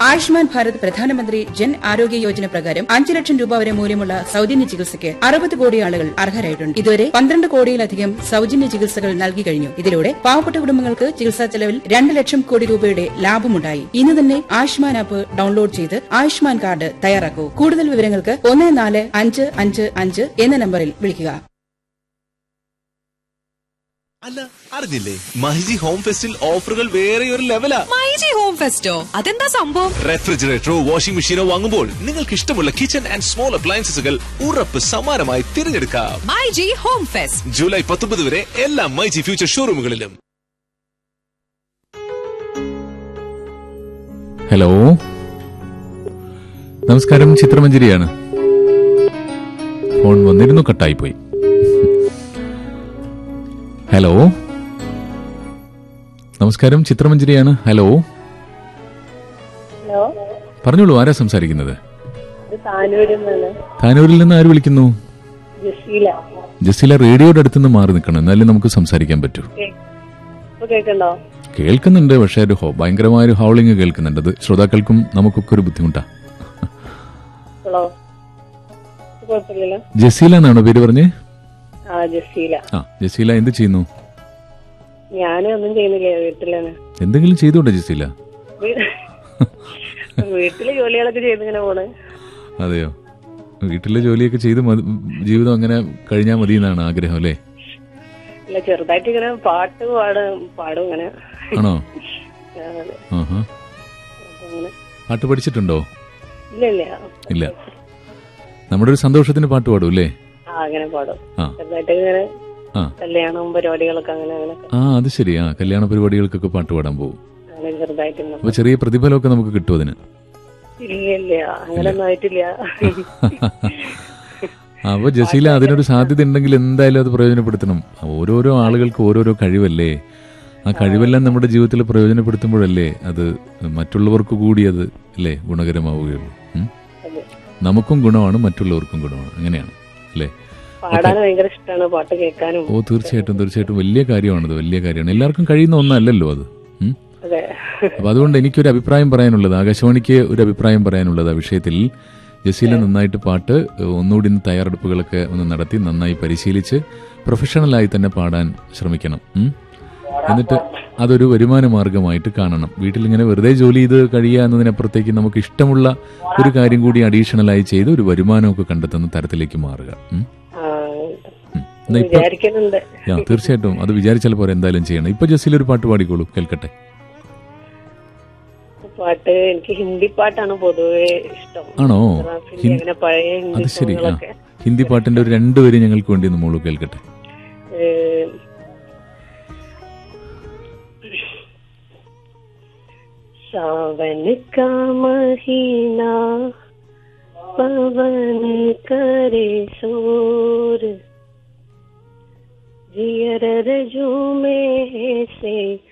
ആയുഷ്മാൻ ഭാരത് പ്രധാനമന്ത്രി ജൻ ആരോഗ്യ യോജന പ്രകാരം അഞ്ച് ലക്ഷം രൂപ വരെ മൂല്യമുള്ള സൌജന്യ ചികിത്സയ്ക്ക് അറുപത് കോടി ആളുകൾ അർഹരായിട്ടുണ്ട് ഇതുവരെ പന്ത്രണ്ട് കോടിയിലധികം സൌജന്യ ചികിത്സകൾ നൽകി കഴിഞ്ഞു ഇതിലൂടെ പാവപ്പെട്ട കുടുംബങ്ങൾക്ക് ചികിത്സാ ചെലവിൽ രണ്ട് ലക്ഷം കോടി രൂപയുടെ ലാഭമുണ്ടായി ഇന്ന് തന്നെ ആയുഷ്മാൻ ആപ്പ് ഡൌൺലോഡ് ചെയ്ത് ആയുഷ്മാൻ കാർഡ് തയ്യാറാക്കൂ കൂടുതൽ വിവരങ്ങൾക്ക് ഒന്ന് നാല് അഞ്ച് അഞ്ച് അഞ്ച് എന്ന നമ്പറിൽ വിളിക്കുക അല്ല അറിഞ്ഞില്ലേ മഹിജി ഹോം ഫെസ്റ്റിൽ ഓഫറുകൾ വേറെ ഒരു ലെവലാ മൈജി ഹോം ഫെസ്റ്റോ അതെന്താ സംഭവം റെഫ്രിജറേറ്ററോ വാഷിംഗ് മെഷീനോ വാങ്ങുമ്പോൾ നിങ്ങൾക്ക് ഇഷ്ടമുള്ള കിച്ചൺ ആൻഡ് സ്മോൾ അപ്ലയൻസസുകൾ ഉറപ്പ് സമ്മാനമായി തിരഞ്ഞെടുക്കാം മൈജി ഹോം ഫെസ്റ്റ് ജൂലൈ പത്തൊമ്പത് വരെ എല്ലാ മൈജി ഫ്യൂച്ചർ ഷോറൂമുകളിലും ഹലോ നമസ്കാരം ചിത്രമഞ്ജരിയാണ് ഫോൺ വന്നിരുന്നു കട്ടായി പോയി ഹലോ നമസ്കാരം ചിത്രമഞ്ജരിയാണ് ഹലോ ഹലോ പറഞ്ഞോളൂ ആരാ സംസാരിക്കുന്നത് ഇത് താനൂരിൽ നിന്നാണ് താനൂരിൽ നിന്ന് ആര് വിളിക്കുന്നു ജസീല ജസീല റേഡിയോയുടെ അടുത്തുനിന്ന് മാറി നിൽക്കണം എന്നാലേ നമുക്ക് സംസാരിക്കാൻ പറ്റൂ കേ- ഇപ്പൊ കേക്കണ്ടോ കേൾക്കുന്നുണ്ട് പക്ഷേ ഒരു ഹോ- ഭയങ്കരമായ ഒരു ഹൗളിംഗ് കേൾക്കുന്നുണ്ട് അത് ശ്രോതാക്കൾക്കും നമുക്കൊക്കെ ഒരു ബുദ്ധിമുട്ടാ ഹലോ കുഴപ്പമില്ലല്ലോ ജസീല എന്നാണോ പേര് പറഞ്ഞേ ആ ജസീല ആ ജസീല എന്ത് ചെയ്യുന്നു ഞാനും ഒന്നും ചെയ്യുന്നില്ല വീട്ടിലാണ് എന്തെങ്കിലും ചെയ്തോട്ടെ ജസീല വീ- വീട്ടില് ജോലികളൊക്കെ ചെയ്തിങ്ങനെ പോണ് അതെയോ വീട്ടിലെ ജോലിയൊക്കെ ചെയ്ത് മതി- ജീവിതം അങ്ങനെ കഴിഞ്ഞാൽ മതി എന്നാണ് ആഗ്രഹം അല്ലേ അല്ല ചെറുതായിട്ട് ഇങ്ങനെ പാട്ട് പാടും പാടും ഇങ്ങനെ ആണോ ആ, അതെ. ആഹാ അപ്പൊ അങ്ങനെ പാട്ട് പഠിച്ചിട്ടുണ്ടോ ഇല്ല ഇല്ല ഇല്ല നമ്മുടെ ഒരു സന്തോഷത്തിന് പാട്ട് പാടും അല്ലേ ആ അങ്ങനെ പാടും ആ ചെറുതായിട്ട് ഇങ്ങനെ ആ കല്യാണം പരിപാടികളൊക്കെ അങ്ങനെ അങ്ങനെ ആ അത് ശരി ആ കല്യാണ പരിപാടികൾക്കൊക്കെ പാട്ട് പാടാൻ പോകും അങ്ങനെ ചെറുതായിട്ട് ഇങ്ങനെ. അപ്പൊ ചെറിയ പ്രതിഫലമൊക്കെ നമുക്ക് കിട്ടും അതിന് ഇല്ല ഇല്ല അങ്ങനെ ഒന്നും ആയിട്ടില്ല അപ്പൊ ജസീല അതിനൊരു സാധ്യത ഉണ്ടെങ്കിൽ എന്തായാലും അത് പ്രയോജനപ്പെടുത്തണം ഓരോരോ ആളുകൾക്ക് ഓരോരോ കഴിവല്ലേ ആ കഴിവെല്ലാം നമ്മുടെ ജീവിതത്തിൽ പ്രയോജനപ്പെടുത്തുമ്പോഴല്ലേ അത് മറ്റുള്ളവർക്ക് കൂടി അത് അല്ലേ ഗുണകരമാവുകയുള്ളൂ ഉം? അതെ. നമുക്കും ഗുണമാണ് മറ്റുള്ളവർക്കും ഗുണമാണ് അങ്ങനെയാണ് അല്ലേ പാടാൻ ഭയങ്കര ഇഷ്ടമാണ് പാട്ട് കേൾക്കാനും ഓ തീർച്ചയായിട്ടും തീർച്ചയായിട്ടും വലിയ കാര്യമാണത് വലിയ കാര്യമാണ് എല്ലാവർക്കും കഴിയുന്ന ഒന്നല്ലല്ലോ അത് ഉം? അതെ അപ്പൊ അതുകൊണ്ട് എനിക്കൊരു അഭിപ്രായം പറയാനുള്ളത് ആകാശവാണിക്ക് ഒരു അഭിപ്രായം പറയാനുള്ളത് ആ വിഷയത്തിൽ ജസീല നന്നായിട്ട് പാട്ട് ഒന്നുകൂടി ഒന്ന് തയ്യാറെടുപ്പുകളൊക്കെ ഒന്ന് നടത്തി നന്നായി പരിശീലിച്ച് പ്രൊഫഷണലായി തന്നെ പാടാൻ ശ്രമിക്കണം ഉം? എന്നിട്ട് അതൊരു വരുമാന മാർഗമായിട്ട് കാണണം വീട്ടിലിങ്ങനെ വെറുതെ ജോലി ചെയ്ത് കഴിയുക എന്നതിനപ്പുറത്തേക്ക് നമുക്ക് ഇഷ്ടമുള്ള ഒരു കാര്യം കൂടി അഡീഷണലായി ചെയ്ത് ഒരു വരുമാനമൊക്കെ കണ്ടെത്തുന്ന തരത്തിലേക്ക് മാറുക ഉം? ആ, ഉം. എന്നാ ഇപ്പൊ വിചാരിക്കുന്നുണ്ട് യാ, തീർച്ചയായിട്ടും അത് വിചാരിച്ചാൽ പോരെ എന്തായാലും ചെയ്യണം ഇപ്പൊ ജസീല ഒരു പാട്ട് പാടിക്കോളൂ കേൾക്കട്ടെ പാട്ട് എനിക്ക് ഹിന്ദി പാട്ടാണ് പൊതുവെ ഇഷ്ടം ആണോ റാഫിന്റെ ഹിന്ദി അങ്ങനെ പഴയ ഹിന്ദി അത് ശരി ആ സോങ്ങുകളൊക്കെ ഹിന്ദി പാട്ടിന്റെ ഒരു രണ്ടുപേര് ഞങ്ങൾക്ക് വേണ്ടി ഒന്ന് മോള് കേൾക്കട്ടെ ഏ, सावन का महीना पवन करे शोर जियर रजू में से